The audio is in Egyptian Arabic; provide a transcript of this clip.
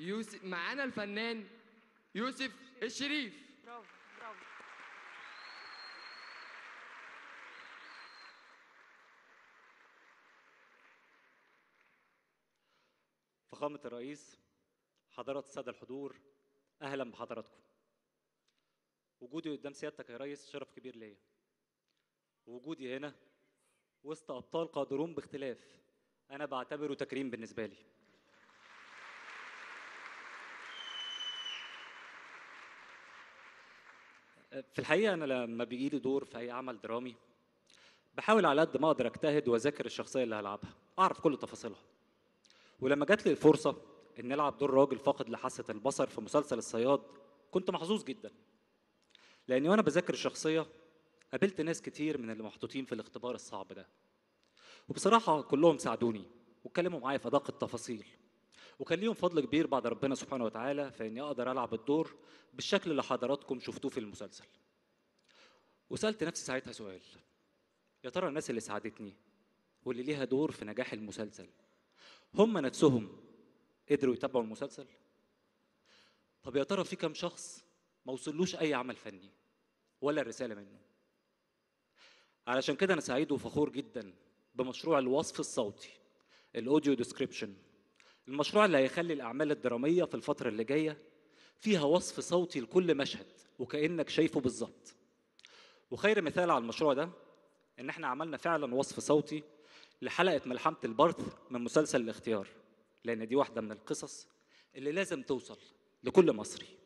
يوسف معانا الفنان يوسف الشريف برافو برافو فخامة الرئيس حضرات السادة الحضور أهلا بحضراتكم وجودي قدام سيادتك يا ريس شرف كبير ليا وجودي هنا وسط أبطال قادرون باختلاف أنا بعتبره تكريم بالنسبة لي في الحقيقة أنا لما بيجي لي دور في أي عمل درامي بحاول على قد ما أقدر أجتهد وأذاكر الشخصية اللي هلعبها أعرف كل تفاصيلها ولما جات لي الفرصة إن ألعب دور راجل فاقد لحاسة البصر في مسلسل الصياد كنت محظوظ جدا لأني وأنا بذاكر الشخصية قابلت ناس كتير من اللي محطوطين في الاختبار الصعب ده وبصراحة كلهم ساعدوني واتكلموا معايا في أدق التفاصيل وكان ليهم فضل كبير بعد ربنا سبحانه وتعالى في إني أقدر ألعب الدور بالشكل اللي حضراتكم شفتوه في المسلسل وسألت نفسي ساعتها سؤال يا ترى الناس اللي ساعدتني واللي ليها دور في نجاح المسلسل هم نفسهم قدروا يتابعوا المسلسل طب يا ترى في كام شخص ما وصلوش اي عمل فني ولا رساله منه علشان كده انا سعيد وفخور جدا بمشروع الوصف الصوتي الاوديو ديسكريبشن المشروع اللي هيخلي الاعمال الدراميه في الفتره اللي جايه فيها وصف صوتي لكل مشهد وكانك شايفه بالظبط وخير مثال على المشروع ده ان احنا عملنا فعلا وصف صوتي لحلقه ملحمه البرث من مسلسل الاختيار لان دي واحده من القصص اللي لازم توصل لكل مصري